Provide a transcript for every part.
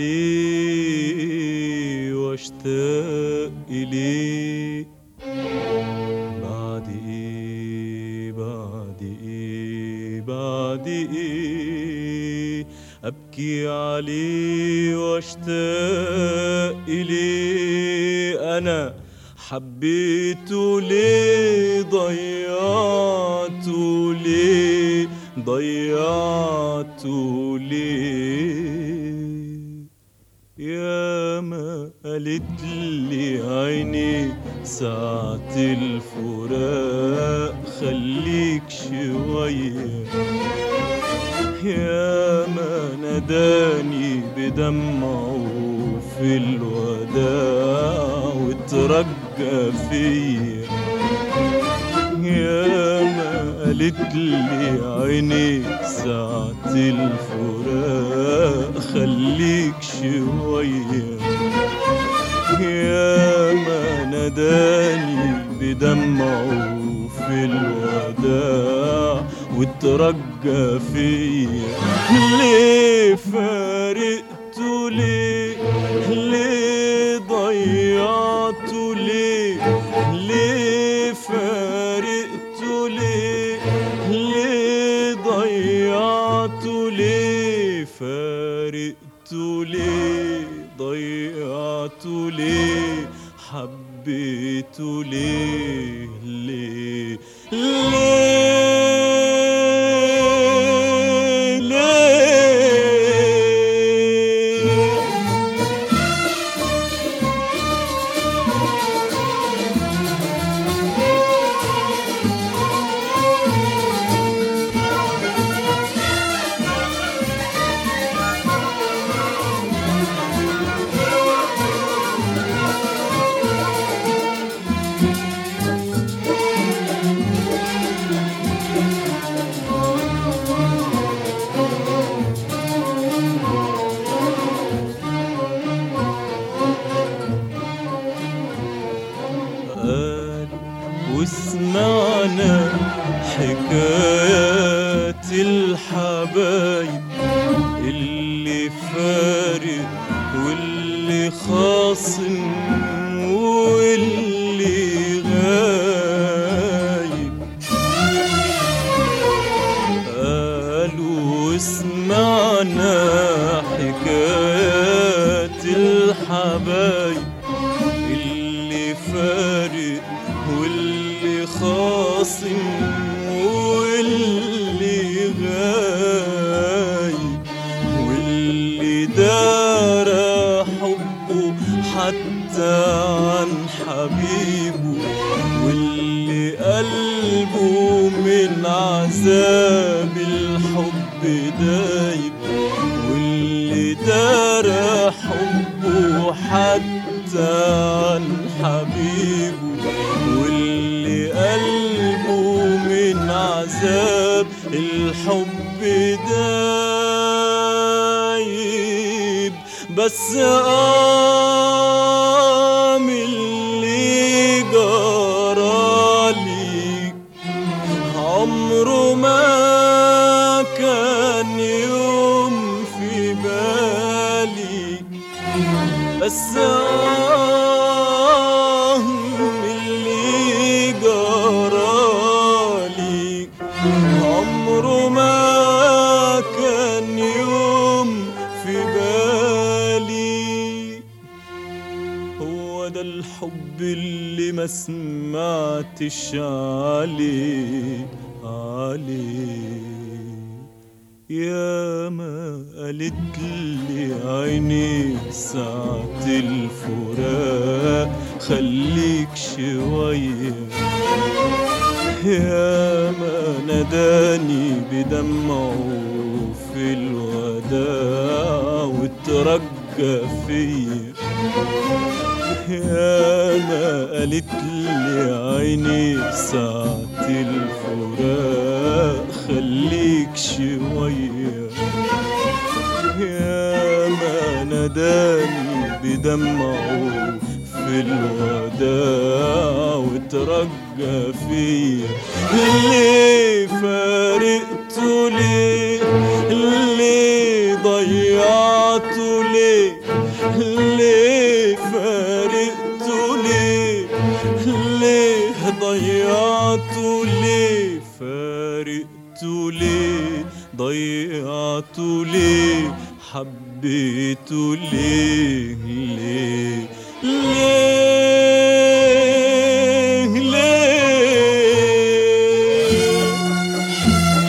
عليه واشتاق إليه بعد إيه بعد إيه بعد إيه أبكي عليه واشتاق إليه أنا حبيته ليه ضيعته ليه ضيعته ليه يا ما قالت لي عيني ساعة الفراق خليك شوية يا ما ناداني بدمعه في الوداع وترجى فيا يا ما قالت لي عيني ساعة الفراق خليك شوية يا ما ناداني بدمعه في الوداع وترجى فيا ليه فارقته ليه ليه ضيعته ليه ليه فارقته ليه ليه ضيعته ليه فارقته ليه ضيعته ليه حبيته ليه ليه ليه ليه قال وسمعنا حكايات الحبايب اللي فارق واللي خاصم واللي غايب قالوا سمعنا حكايات الحبايب اللي فارق واللي خاصم واللي غايب واللي دار حبه حتى عن حبيبه واللي قلبه من عذاب الحب دايب واللي دار حبه حتى عن حبيبه واللي قلبه من عذاب الحب دايب بس قام اللي جرالي عمره ما كان يوم في بالي بس آه اللي جرالي عمره ما كان يوم في بالي هو ده الحب اللي ما سمعتش عليه عليه يا ما قالت لي عيني ساعة الفراق خليك شوية يا ما ناداني بدمعه في الوداع وترجى فيا يا ما قالت لي عيني ساعة الفراق خليك شوية يا ما ناداني بدمعه في الوداع وترجى فيا ليه فارقته ليه ليه ضيعته ليه ليه ليه ليه ليه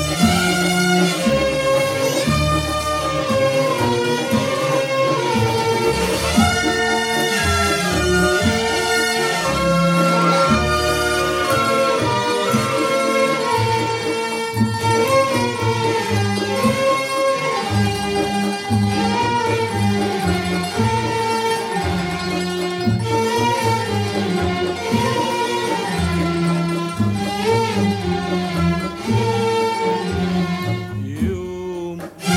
يوم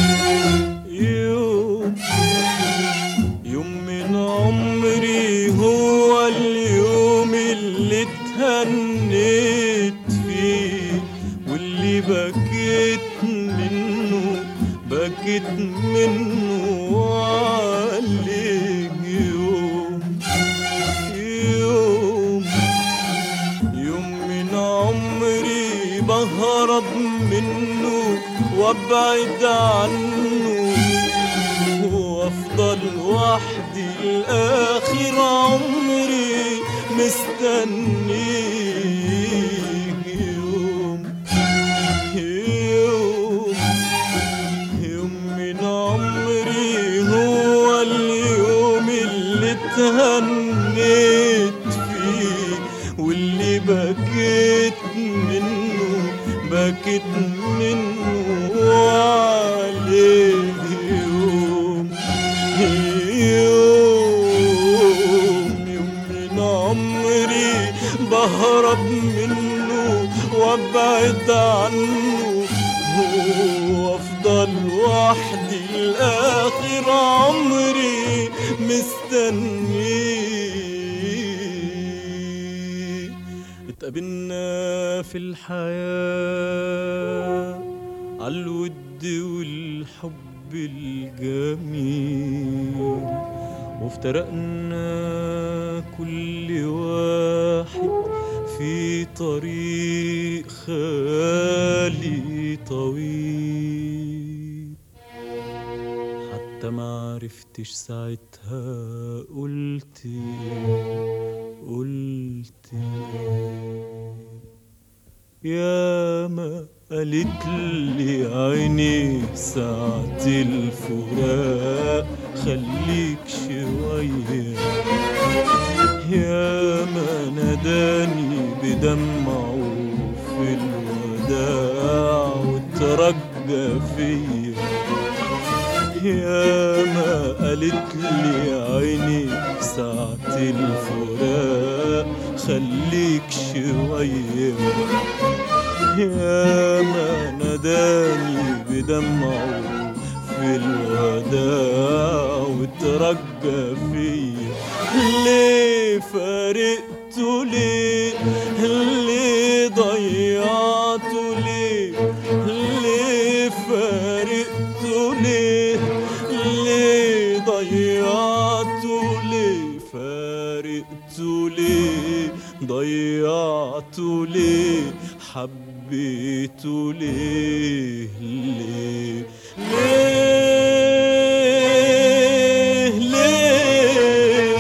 يوم يوم من عمري هو اليوم اللي اتهنيت فيه واللي بكيت منه بكيت منه عليه يوم يوم يوم من عمري بهرب منه وابعد عنه وافضل وحدي لاخر عمري مستنيه يوم يوم يوم من عمري هو اليوم اللي اتهنيت فيه واللي بكيت منه بكيت منه عليه يوم يوم يوم من عمري بهرب منه وابعد عنه وافضل وحدي لاخر عمري مستنيه اتقابلنا في الحياة عالود والحب الجميل وافترقنا كل واحد في طريق خالي طويل حتى ما عرفتش ساعتها قلت قلت يا ما قالت لي عيني ساعة الفراق خليك شوية يا ما ناداني بدمعه في الوداع وترجى فيا يا ما قالت لي عيني ساعة الفراق خليك شوية يا ما ناداني بدمعه في الوداع وترجى فيا ليه فارقته ليه ليه ضيعته ليه ليه فارقته ليه ليه ضيعته ليه فارقته ليه ضيعته ليه حبيته ليه ليه ليه ليه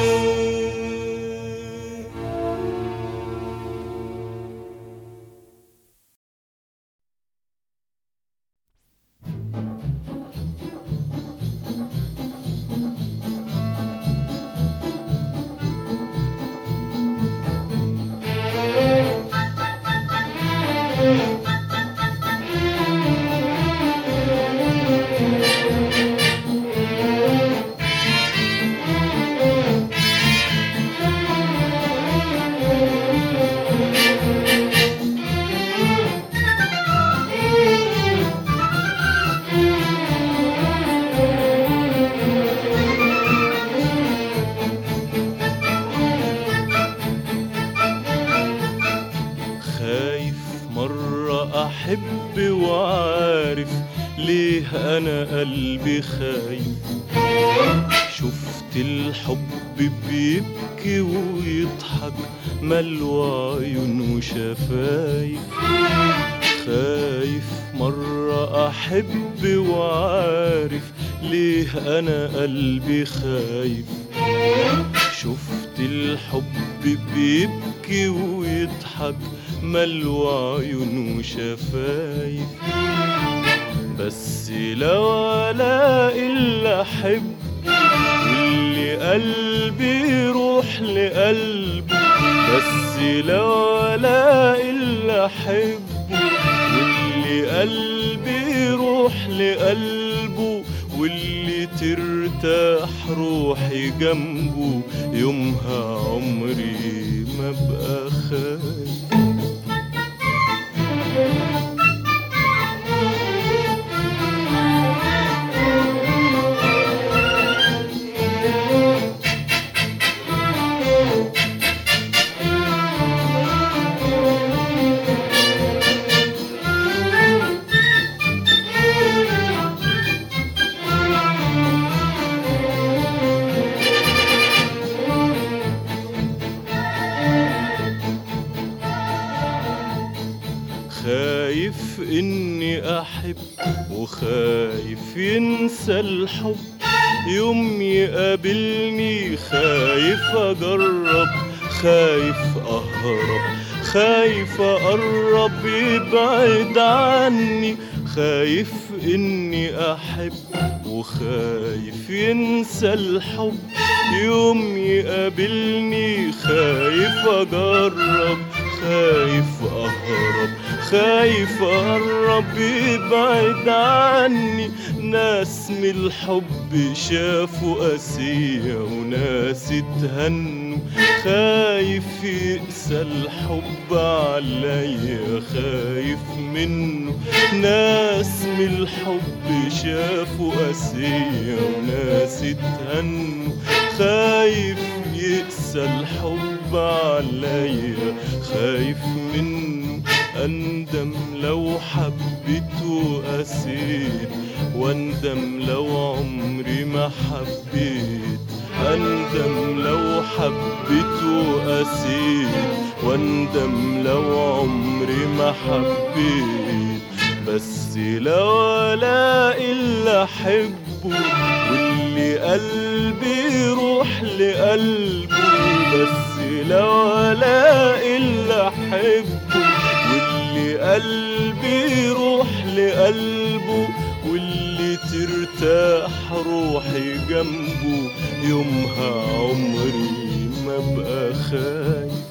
خايف مرة أحب وعارف ليه أنا قلبي خايف شفت الحب بيبكي ويضحك ملوى عيون وشفايف خايف مرة أحب وعارف ليه انا قلبي خايف شفت الحب بيبكي ويضحك ملو عيون وشفايف بس لو الاقي اللي احب واللي قلبي يروح لقلبه بس لو الاقي اللي احبه واللي قلبي يروح لقلبه واللي ترتاح روحي جنبه يومها عمري ما بقى خايف خايف اني احب وخايف ينسى الحب يوم يقابلني خايف اجرب خايف اهرب خايف اقرب يبعد عني خايف اني احب وخايف ينسى الحب يوم يقابلني خايف اجرب خايف اهرب خايف اقرب يبعد عني ناس من الحب شافوا قاسية وناس اتهنوا خايف يقسى الحب عليا خايف منه ناس من الحب شافوا قاسية وناس اتهنوا خايف يقسى الحب عليا خايف منه أندم لو حبيت وقسيت واندم لو عمري ما حبيت أندم لو حبيت وقسيت واندم لو عمري ما حبيت بس لو الاقي اللي احبه واللي قلبي يروح لقلبه بس لو الاقي اللي احبه واللي قلبي يروح لقلبه واللي ترتاح روحي جنبه يومها عمري ما بقى خايف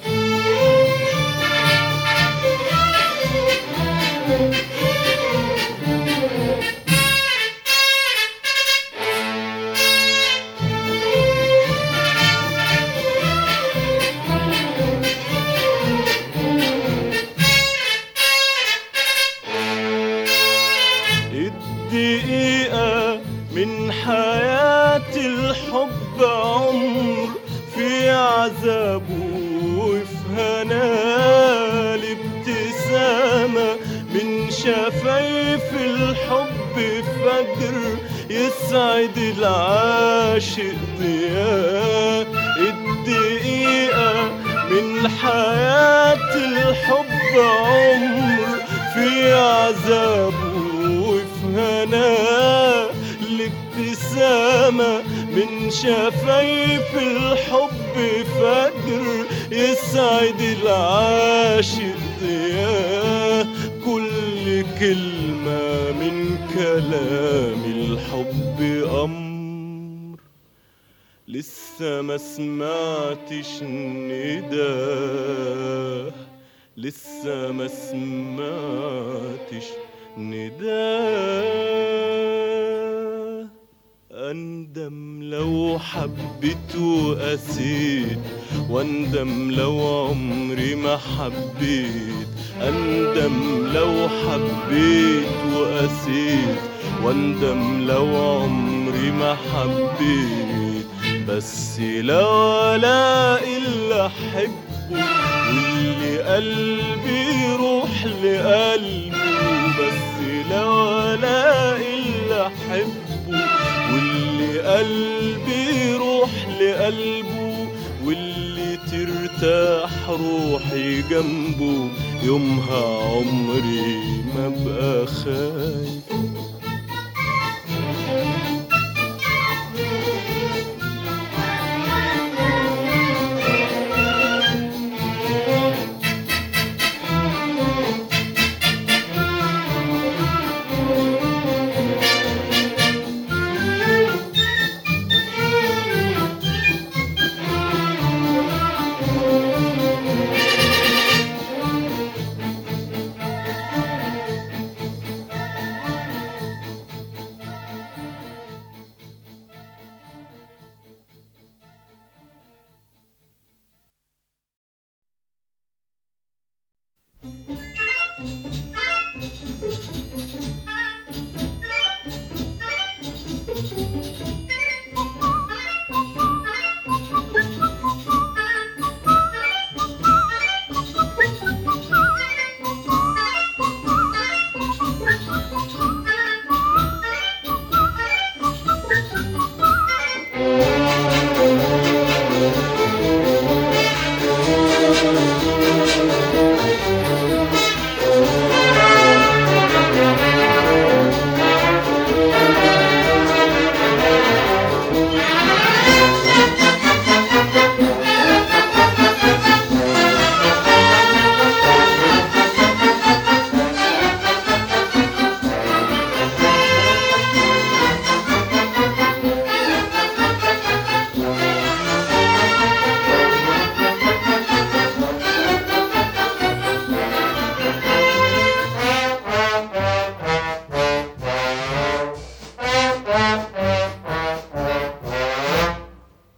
الدقيقة من حياة الحب عمر في عذابه وفي هناه الابتسامة من شفايف الحب فجر يسعد العاشق ضياء الدقيقة من حياة الحب عمر في عذابه وفي هناه الابتسامة من شفايف الحب فجر يسعد العاشق ضياء كل كلمة من كلام الحب أمر لسه ما سمعتش نداه لسه ما سمعتش نداه أندم لو حبيت وقسيت واندم لو عمري ما حبيت أندم لو حبيت وقسيت واندم لو عمري ما حبيت بس لو الاقي اللي احبه واللي قلبي يروح لقلبه بس لو الاقي اللي احبه واللي قلبي يروح لقلبه واللي ترتاح روحي جنبه يومها عمري ما بقى خايف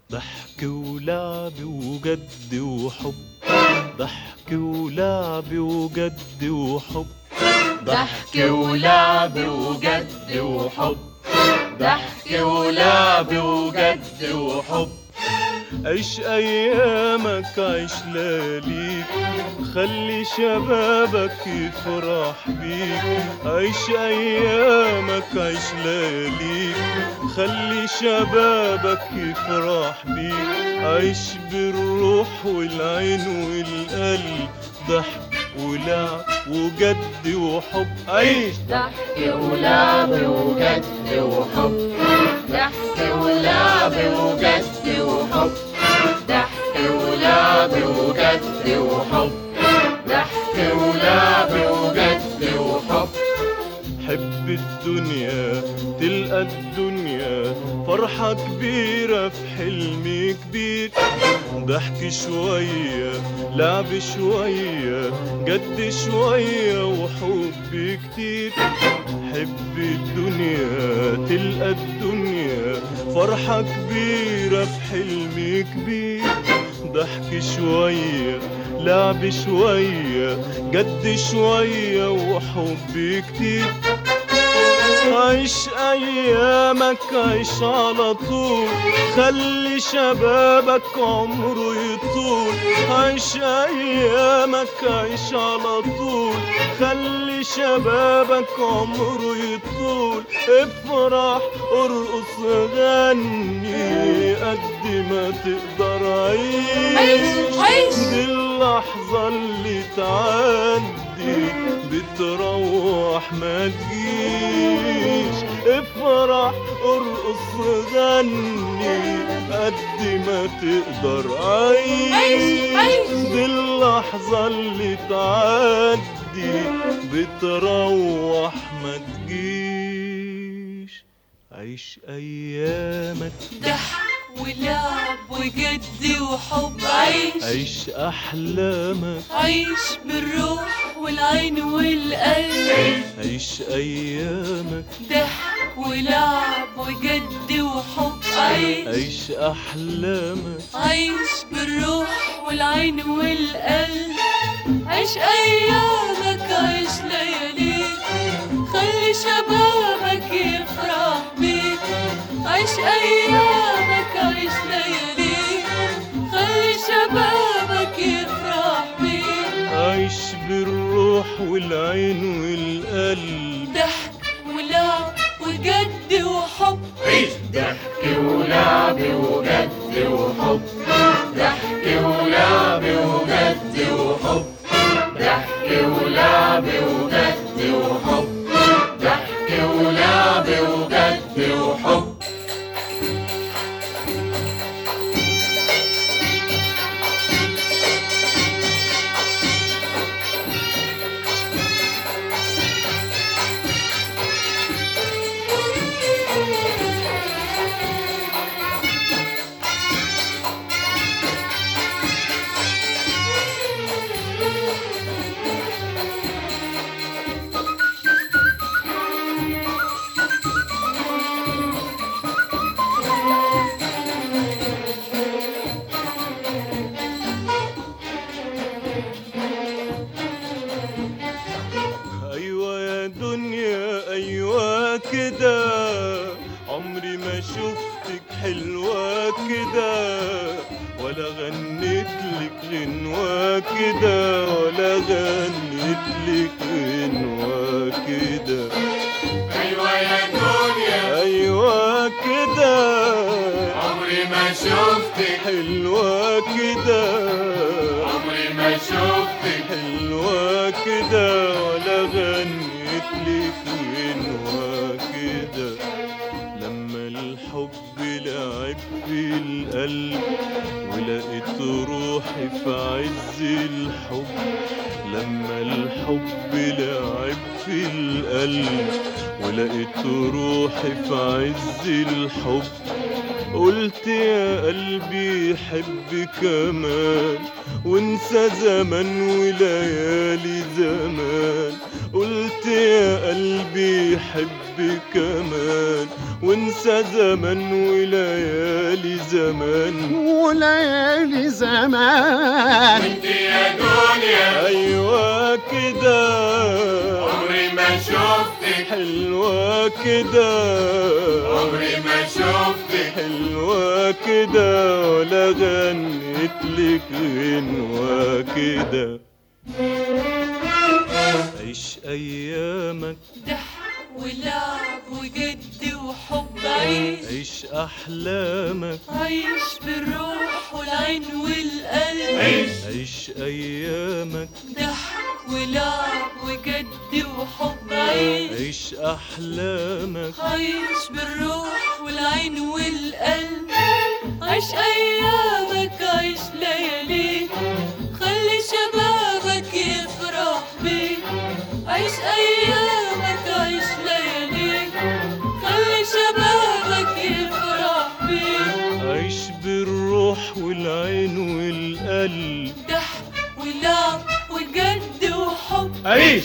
ضحك ولعب وجد وحب ضحك ولعب وجد وحب ضحك ولعب وجد وحب ضحك ولعب وجد وحب عيش ايامك عيش لياليك خلي شبابك يفرح بيك عيش ايامك عيش لياليك خلي شبابك يفرح بيك عيش بالروح والعين والقلب ضحك ولعب وجد وحب عيش ضحك ولعب وجد وحب ضحك ولعب وجد وحب ضحك ولعب وجد وحب ضحك ولعب وجد وحب حب الدنيا تلقى الدنيا فرحة كبيرة في حلم كبير ضحك شوية لعب شوية جد شوية وحب كتير حب الدنيا تلقى الدنيا فرحة كبيرة في حلم كبير ضحك شوية لعب شوية جد شوية وحب كتير عيش ايامك عيش على طول خلي شبابك عمره يطول عيش ايامك عيش على طول خلي شبابك عمره يطول افرح ارقص غني قد ما تقدر عيش عيش عيش دي اللحظة اللي تعدي بتروح ما تجيش افرح ارقص غني قد ما تقدر عيش، عيش عيش. دي اللحظة اللي تعدي بتروح ما تجيش عيش ايامك ضحك ولعب وجد وحب عيش عيش احلامك عيش بالروح والعين والقلب عيش ايامك ضحك ولعب وجد وحب عيش عيش احلامك عيش بالروح والعين والقلب عيش ايامك عيش لياليك خلي شبابك يفرح بيك عيش ايامك عيش لياليك خلي شبابك يفرح بيك عيش بالروح والعين والقلب ضحك ولعب وجد وحب ضحك ولعب وجد وحب ضحك ولعب وجد وحب ضحك ولعب وجد وحب ضحك ولعب وجد وحب ايوه يا دنيا ايوه كده عمري ما شفتك حلوة كده ولا غنيت لك غنوة كده ولا غنيت لك غنوة كده ايوه يا دنيا ايوه كده عمري ما شفتك حلوة كده عمري ما شفتك حلوة كده ولا غنيت لك غنوة كده لما الحب لعب في القلب ولقيت روحي في عز الحب لما الحب لعب في القلب ولقيت روحي في عز الحب قلت يا قلبي حب كمان وانسى زمن وليالي زمان قلت يا قلبي حب الحب كمان وانسى زمن وليالي زمان وليالي زمان انت يا دنيا ايوه كده عمري ما شفتك حلوة كده عمري ما شفتك حلوة كده ولا غنيت لك غنوة كده عيش أيامك ضحك ولعب وجد وحب عيش عيش أحلامك عيش بالروح والعين والقلب عيش عيش أيامك ضحك ولعب وجد وحب عيش عيش أحلامك عيش بالروح والعين والقلب عيش ايامك عيش لياليك خلي شبابك يفرح بيك عيش ايامك عيش لياليك خلي شبابك يفرح بيك عيش بالروح والعين والقلب ضحك ولعب وجد وحب عيش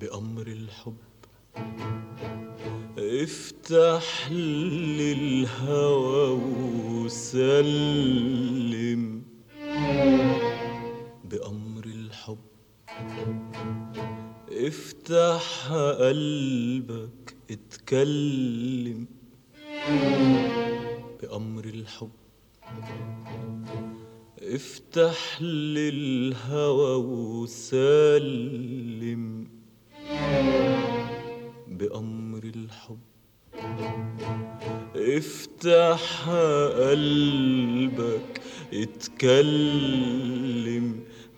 بأمر الحب افتح للهوى وسلم بأمر الحب افتح قلبك اتكلم بأمر الحب افتح للهوى وسلم بأمر الحب افتح قلبك اتكلم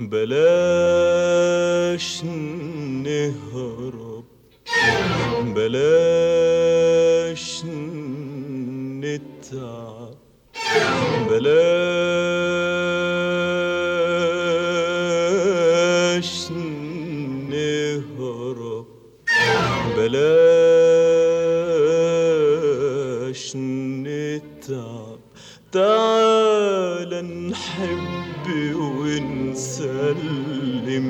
بلاش نهرب بلاش نتعب بلاش نهرب بلاش نتعب تعال نحب ونسلم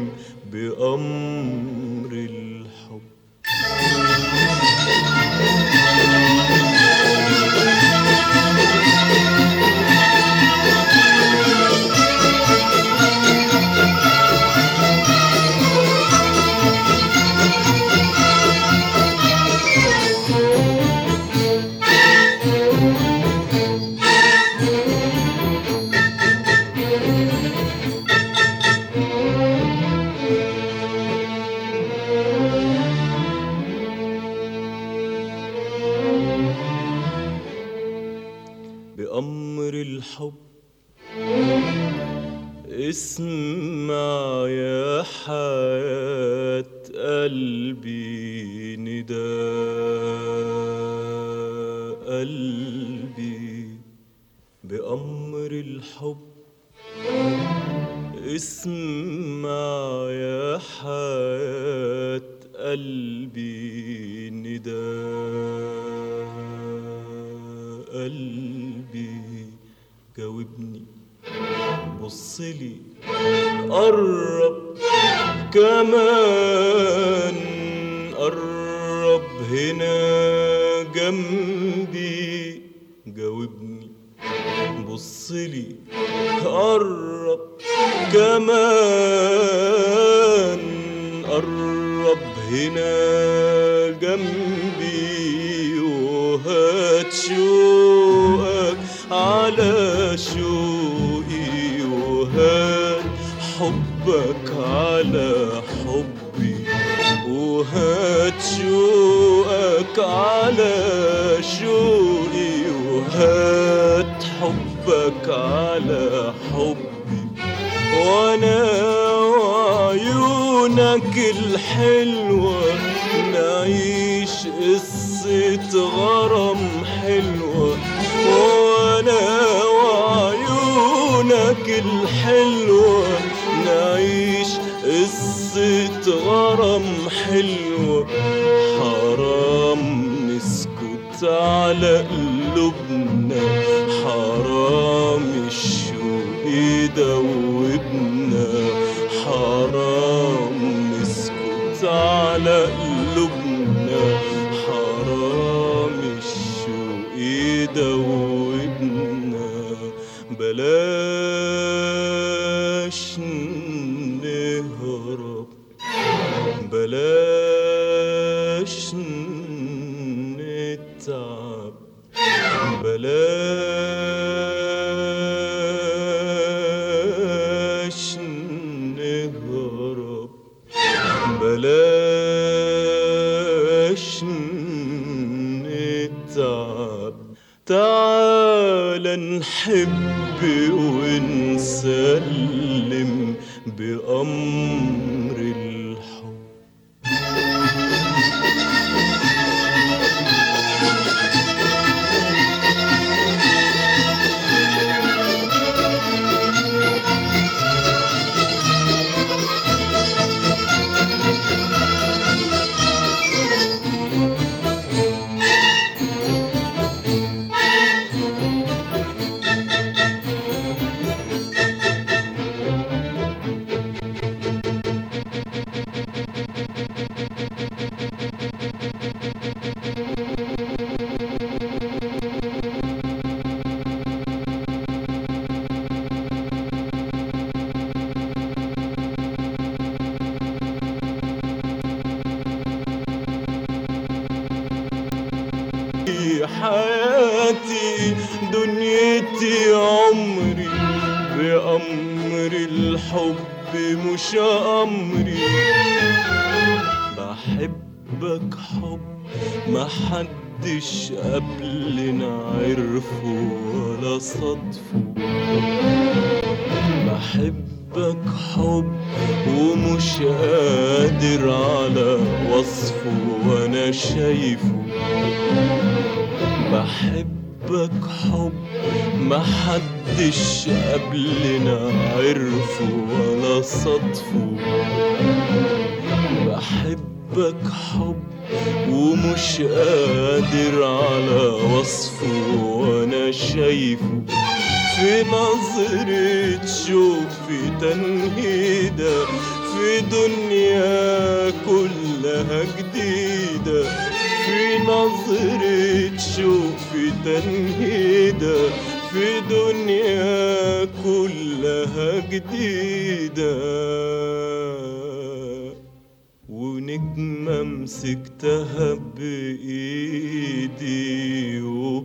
بأمر الحب بأمر الحب اسمع يا حياة قلبي نداء قلبي بأمر الحب اسمع يا حياة قلبي نداء قلبي جاوبني بصلي قرب كمان قرب هنا جنبي جاوبني بصلي قرب كمان قرب هنا جنبي وهات شوقك على شوقي وهات حبك على حبي وهات شوقك على شوقي وهات حبك على حبي وانا وعيونك الحلوة نعيش قصة غرام حلوة وانا وعيونك الحلوة نعيش قصة غرام حلوة حرام نسكت على قلوبنا حرام الشوق يدوبنا حرام نسكت على قلوبنا حرام الشوق يدوبنا بلاش نهرب بلاش نتعب بلاش نهرب بلاش نتعب تعال نحب ونسلم بأمر الحب حياتي دنيتي عمري بأمر الحب مش أمري بحبك حب ما حدش قبلنا عرفه ولا صدفه بحبك حب ومش قادر على وصفه وانا شايفه بحبك حب ما حدش قبلنا عرفه ولا صدفه بحبك حب ومش قادر على وصفه وانا شايفه في نظرة شوف في تنهيدة في دنيا كلها جديدة في نظرة شوف في تنهيدة في دنيا كلها جديدة ونجمة مسكتها بإيدي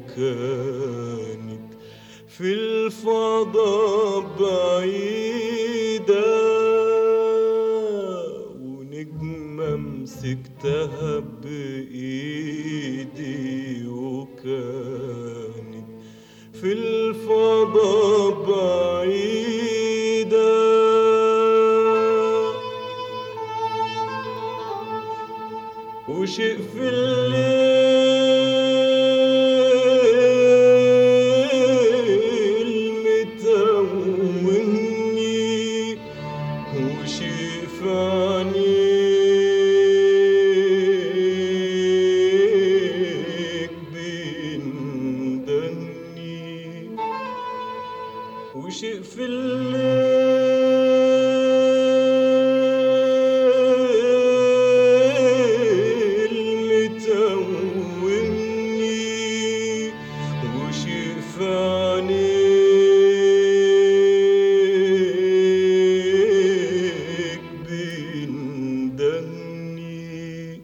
وكانت في الفضاء بعيدة ونجمة مسكتها بإيدي وكانت في الفضاء بعيدة وشيء في الليل متوهني وشيء في عينيك بيندني وشيء في الليل متوهني وشيء في عينيك بيندني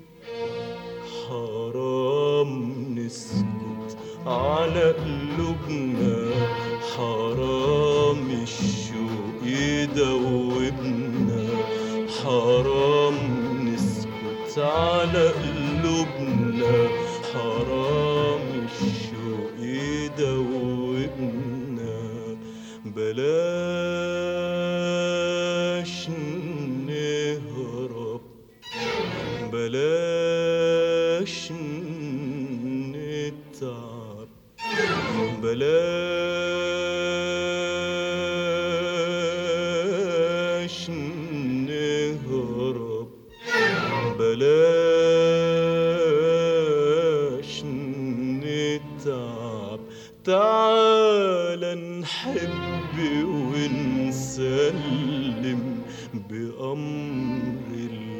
حرام نسكت على قلوبنا حرام الشوق يدوبنا حرام نسكت على قلوبنا حرام الشوق يدوبنا بلاش نهرب بلاش نتعب بلاش نهرب بلاش نتعب تعال نحب ونسلم بأمر الله